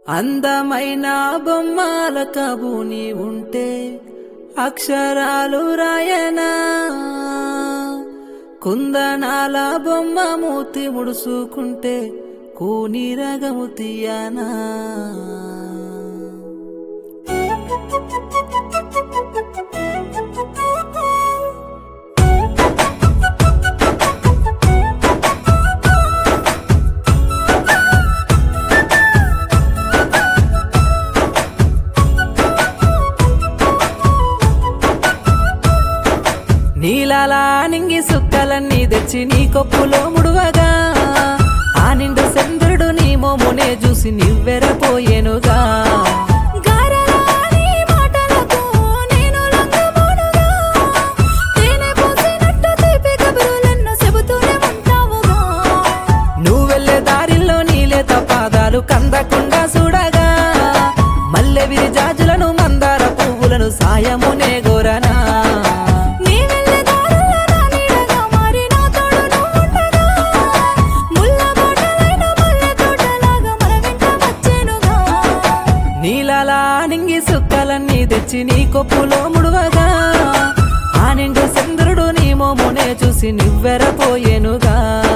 అందమైన బొమ్మల కబుని ఉంటే అక్షరాలు రాయనా కుందనాల బొమ్మ మూతి ముడుసుకుంటే కూని రగము తీయనా నీలాలా నింగి సుక్కలన్నీ తెచ్చి నీ కొప్పులో ముడువగా ఆ నిండు చంద్రుడు నీ మోమునే చూసి నివ్వెరపోయేనుగా గారలాని మాటలకు నేను లొంగబోనుగా. తేనె పూసినట్టు తీపి కబురులెన్నో చెబుతూనే ఉంటావుగా. నువ్వెళ్ళే దారిలో నీలేత పాదాలు కందకుండా చూడగా మల్లె విరి జాజులను మందార పువ్వులను సాయమునే గోరనా నీ వెళ్ళే దారుల్లో నా నీడగా మారి నా తోడు నువ్వుండగా. ముళ్ళ బాటలైన మల్లె తోటలాగా మన వెంట వచ్చెనుగా. నీలాలా నింగి సుక్కలన్నీ తెచ్చి నీ కొప్పులో ముడువగా ఆ నిండు చంద్రుడు నీ మోమునే చూసి నివ్వెరపోయేనుగా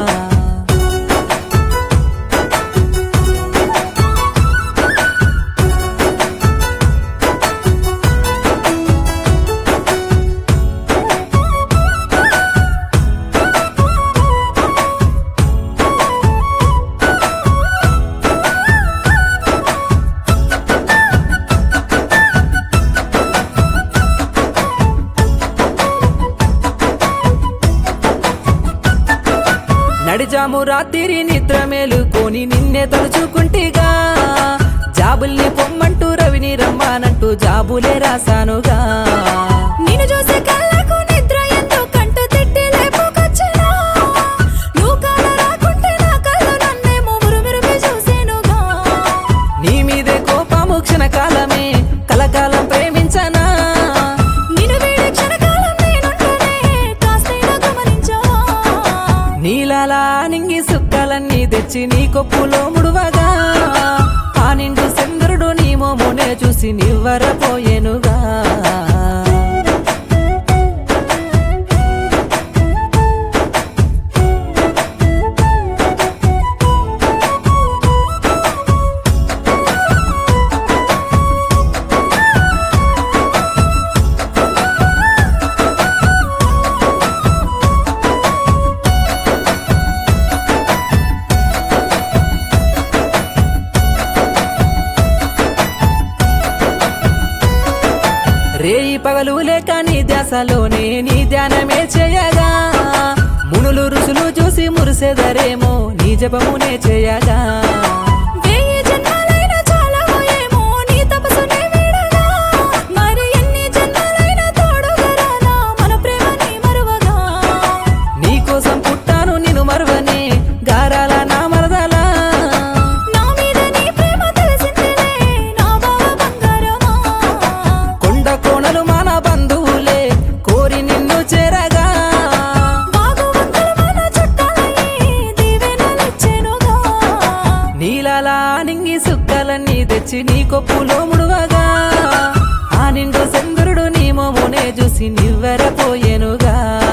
నడిజాము రాత్రి నిద్ర మేలుకొని నిన్నే తలుచుకుంటిగా జాబుల్ని పొమ్మంటూ రవిని రమ్మానంటూ జాబులే రాశానుగా నిన్ను చూసే కళ్ళకు నిద్ర ఎందుకంటూ తిట్టి లేపుకొచ్చినా. నువ్వు కాన రాకుంటే నా కళ్ళు నన్నేమో మురుమురుమి చూసేనుగా. నీ మీదే కోపము క్షణకాలమే కలకాలం ప్రేమించనా నిన్ను వీడి క్షణకాలం నేనుంటేనే కాస్తైనా గమనించావా? నీలాలా నింగి సుక్కలన్నీ తెచ్చి నీ కొప్పులో ముడువగా ఆ నిండు చంద్రుడు నీ మోమునే చూసి నివ్వరపోయేనుగా రేయి పగలు లేక నీ ధ్యాసలోనే నీ ధ్యానమే చేయగా మునులు రుసులు చూసి మురిసెదరేమో నీ జపమునే చేయగా వెయ్యి జన్మలైనా చాలవో ఏమో నీ తపస్సునే వీడగా. మరి ఎన్ని జన్మలైనా తోడుగా రానా మన ప్రేమని మరువగా నీకోసం పుట్టాను నిన్ను మరువనే గారాల నా మరదలా నా మీద నీ ప్రేమ తెలిసిందిలే నా బావ బంగారమా కొండ కోణలు మన బంధువులే కోరి నిన్ను చేరగా బాగు వంకలు మన చుట్టాలయ్యి దీవెనలిచ్చెనుగా నీలాలా నింగి సుక్కలన్నీ తెచ్చి నీ కొప్పులో ముడువగా ఆ నిండు చంద్రుడు నీ మోమునే చూసి నివ్వెరపోయేనుగా